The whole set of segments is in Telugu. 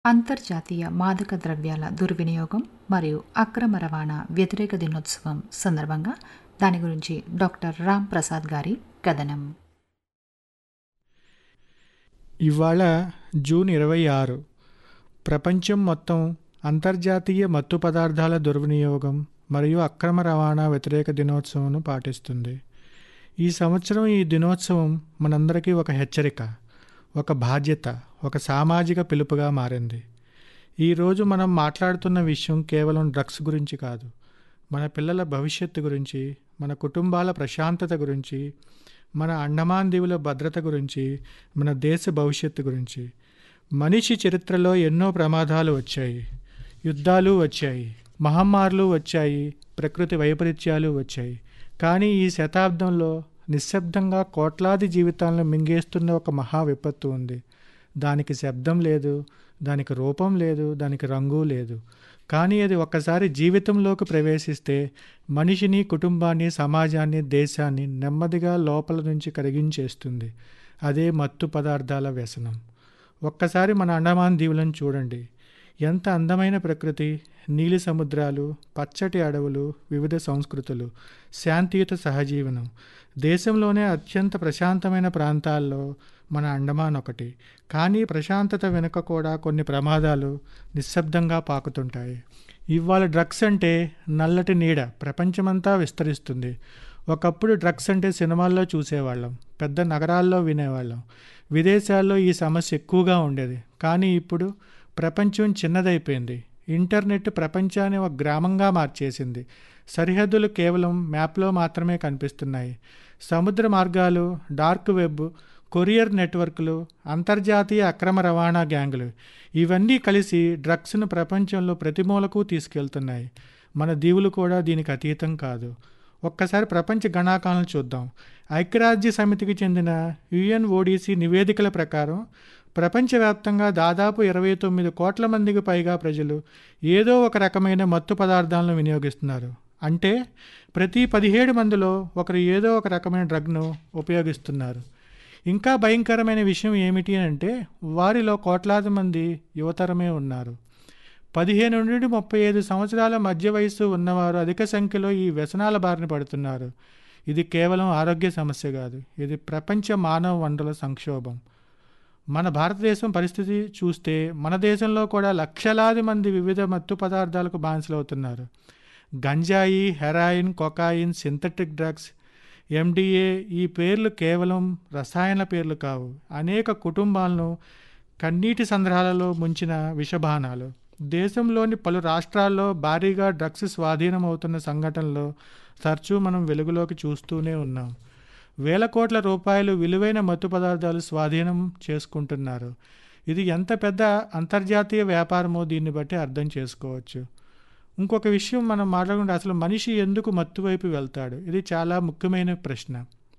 అంతర్జాతీయ మాదక ద్రవ్యాల దుర్వినియోగం మరియు అక్రమ రవాణా వ్యతిరేక దినోత్సవం సందర్భంగా దాని గురించి డాక్టర్ రామ్ ప్రసాద్ గారి కథనం ఇవాళ జూన్ ఇరవై ఆరు ప్రపంచం మొత్తం అంతర్జాతీయ మత్తు పదార్థాల దుర్వినియోగం మరియు అక్రమ రవాణా వ్యతిరేక దినోత్సవం పాటిస్తుంది ఈ సంవత్సరం ఈ దినోత్సవం మనందరికీ ఒక హెచ్చరిక ఒక బాధ్యత ఒక సామాజిక పిలుపుగా మారింది ఈరోజు మనం మాట్లాడుతున్న విషయం కేవలం డ్రగ్స్ గురించి కాదు మన పిల్లల భవిష్యత్తు గురించి మన కుటుంబాల ప్రశాంతత గురించి మన అండమాన్ దీవుల భద్రత గురించి మన దేశ భవిష్యత్తు గురించి మనిషి చరిత్రలో ఎన్నో ప్రమాదాలు వచ్చాయి యుద్ధాలు వచ్చాయి మహమ్మారులు వచ్చాయి ప్రకృతి వైపరీత్యాలు వచ్చాయి కానీ ఈ శతాబ్దంలో నిశ్శబ్దంగా కోట్లాది జీవితాలను మింగేస్తున్న ఒక మహా విపత్తు ఉంది దానికి శబ్దం లేదు దానికి రూపం లేదు దానికి రంగు లేదు కానీ అది ఒక్కసారి జీవితంలోకి ప్రవేశిస్తే మనిషిని కుటుంబాన్ని సమాజాన్ని దేశాన్ని నెమ్మదిగా లోపల నుంచి కరిగించేస్తుంది అదే మత్తు పదార్థాల వ్యసనం ఒక్కసారి మన అండమాన్ దీవులను చూడండి ఎంత అందమైన ప్రకృతి నీలి సముద్రాలు పచ్చటి అడవులు వివిధ సంస్కృతులు శాంతియుత సహజీవనం దేశంలోనే అత్యంత ప్రశాంతమైన ప్రాంతాల్లో మన అండమాన్ ఒకటి కానీ ప్రశాంతత వెనుక కూడా కొన్ని ప్రమాదాలు నిశ్శబ్దంగా పాకుతుంటాయి ఇవాళ డ్రగ్స్ అంటే నల్లటి నీడ ప్రపంచమంతా విస్తరిస్తుంది ఒకప్పుడు డ్రగ్స్ అంటే సినిమాల్లో చూసేవాళ్ళం పెద్ద నగరాల్లో వినేవాళ్ళం విదేశాల్లో ఈ సమస్య ఎక్కువగా ఉండేది కానీ ఇప్పుడు ప్రపంచం చిన్నదైపోయింది ఇంటర్నెట్ ప్రపంచాన్ని ఒక గ్రామంగా మార్చేసింది సరిహద్దులు కేవలం మ్యాప్లో మాత్రమే కనిపిస్తున్నాయి సముద్ర మార్గాలు డార్క్ వెబ్ కొరియర్ నెట్వర్క్లు అంతర్జాతీయ అక్రమ రవాణా గ్యాంగులు ఇవన్నీ కలిసి డ్రగ్స్ను ప్రపంచంలో ప్రతి మూలకు తీసుకెళ్తున్నాయి మన దీవులు కూడా దీనికి అతీతం కాదు ఒక్కసారి ప్రపంచ గణాంకాలను చూద్దాం ఐక్యరాజ్య సమితికి చెందిన యుఎన్ఓడిసి నివేదికల ప్రకారం ప్రపంచవ్యాప్తంగా దాదాపు ఇరవై తొమ్మిది కోట్ల మందికి పైగా ప్రజలు ఏదో ఒక రకమైన మత్తు పదార్థాలను వినియోగిస్తున్నారు అంటే ప్రతి పదిహేడు మందిలో ఒకరు ఏదో ఒక రకమైన డ్రగ్ను ఉపయోగిస్తున్నారు ఇంకా భయంకరమైన విషయం ఏమిటి అంటే వారిలో కోట్లాది మంది యువతరమే ఉన్నారు పదిహేను నుండి ముప్పై ఐదు సంవత్సరాల మధ్య వయస్సు ఉన్నవారు అధిక సంఖ్యలో ఈ వ్యసనాల బారిన పడుతున్నారు ఇది కేవలం ఆరోగ్య సమస్య కాదు ఇది ప్రపంచ మానవ వనరుల సంక్షోభం మన భారతదేశం పరిస్థితి చూస్తే మన దేశంలో కూడా లక్షలాది మంది వివిధ మత్తు పదార్థాలకు బానిసలవుతున్నారు గంజాయి heroin cocaine synthetic drugs MDA ఈ పేర్లు కేవలం రసాయన పేర్లు కావు అనేక కుటుంబాలను కన్నీటి సంద్రాలలో ముంచిన విషబాణాలు దేశంలోని పలు రాష్ట్రాల్లో భారీగా డ్రగ్స్ స్వాధీనం అవుతున్న సంఘటనలో తరచూ మనం వెలుగులోకి చూస్తూనే ఉన్నాం వేల కోట్ల రూపాయలు విలువైన మత్తు పదార్థాలు స్వాధీనం చేసుకుంటున్నారు ఇది ఎంత పెద్ద అంతర్జాతీయ వ్యాపారమో దీన్ని బట్టి అర్థం చేసుకోవచ్చు ఇంకొక విషయం మనం మాట్లాడుకుంటే అసలు మనిషి ఎందుకు మత్తు వైపు వెళ్తాడు ఇది చాలా ముఖ్యమైన ప్రశ్న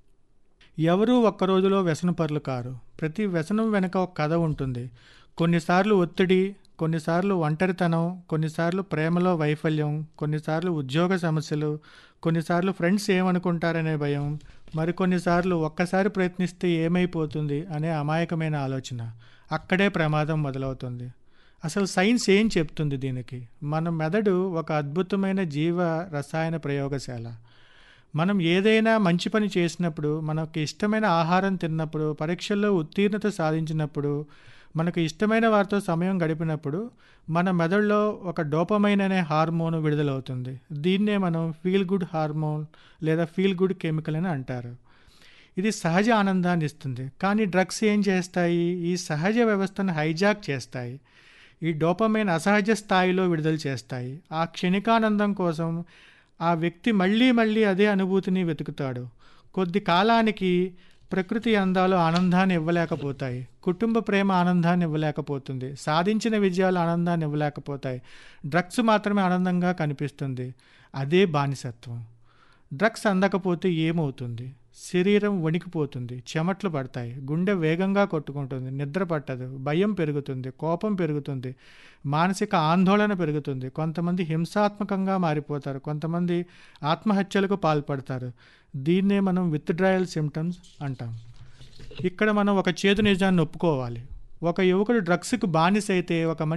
ఎవరూ ఒక్క రోజులో వ్యసనపరులు కారు ప్రతి వ్యసనం వెనుక ఒక కథ ఉంటుంది కొన్నిసార్లు ఒత్తిడి కొన్నిసార్లు ఒంటరితనం కొన్నిసార్లు ప్రేమలో వైఫల్యం కొన్నిసార్లు ఉద్యోగ సమస్యలు కొన్నిసార్లు ఫ్రెండ్స్ ఏమనుకుంటారనే భయం మరికొన్నిసార్లు ఒక్కసారి ప్రయత్నిస్తే ఏమైపోతుంది అనే అమాయకమైన ఆలోచన అక్కడే ప్రమాదం మొదలవుతుంది అసలు సైన్స్ ఏం చెప్తుంది దీనికి మన మెదడు ఒక అద్భుతమైన జీవ రసాయన ప్రయోగశాల మనం ఏదైనా మంచి పని చేసినప్పుడు మనకు ఇష్టమైన ఆహారం తిన్నప్పుడు పరీక్షల్లో ఉత్తీర్ణత సాధించినప్పుడు మనకు ఇష్టమైన వారితో సమయం గడిపినప్పుడు మన మెదడులో ఒక డోపమైన్ అనే హార్మోన్ విడుదలవుతుంది దీన్నే మనం ఫీల్ గుడ్ హార్మోన్ లేదా ఫీల్ గుడ్ కెమికల్ అని అంటారు ఇది సహజ ఆనందాన్ని ఇస్తుంది కానీ డ్రగ్స్ ఏం చేస్తాయి ఈ సహజ వ్యవస్థను హైజాక్ చేస్తాయి ఈ డోపమైన్ అసహజ స్థాయిలో విడుదల చేస్తాయి ఆ క్షణికానందం కోసం ఆ వ్యక్తి మళ్ళీ మళ్ళీ అదే అనుభూతిని వెతుకుతాడు కొద్ది కాలానికి ప్రకృతి అందాలు ఆనందాన్ని ఇవ్వలేకపోతాయి కుటుంబ ప్రేమ ఆనందాన్ని ఇవ్వలేకపోతుంది సాధించిన విజయాలు ఆనందాన్ని ఇవ్వలేకపోతాయి డ్రగ్స్ మాత్రమే ఆనందంగా కనిపిస్తుంది అదే బానిసత్వం డ్రగ్స్ అందకపోతే ఏమవుతుంది శరీరం వణికిపోతుంది చెమట్లు పడతాయి గుండె వేగంగా కొట్టుకుంటుంది నిద్ర పట్టదు భయం పెరుగుతుంది కోపం పెరుగుతుంది మానసిక ఆందోళన పెరుగుతుంది కొంతమంది హింసాత్మకంగా మారిపోతారు కొంతమంది ఆత్మహత్యలకు పాల్పడతారు దీన్నే మనం విత్డ్రాయల్ సిమ్టమ్స్ అంటాం ఇక్కడ మనం ఒక చేదు నిజాన్ని ఒప్పుకోవాలి ఒక యువకుడు డ్రగ్స్కి బానిసైతే ఒక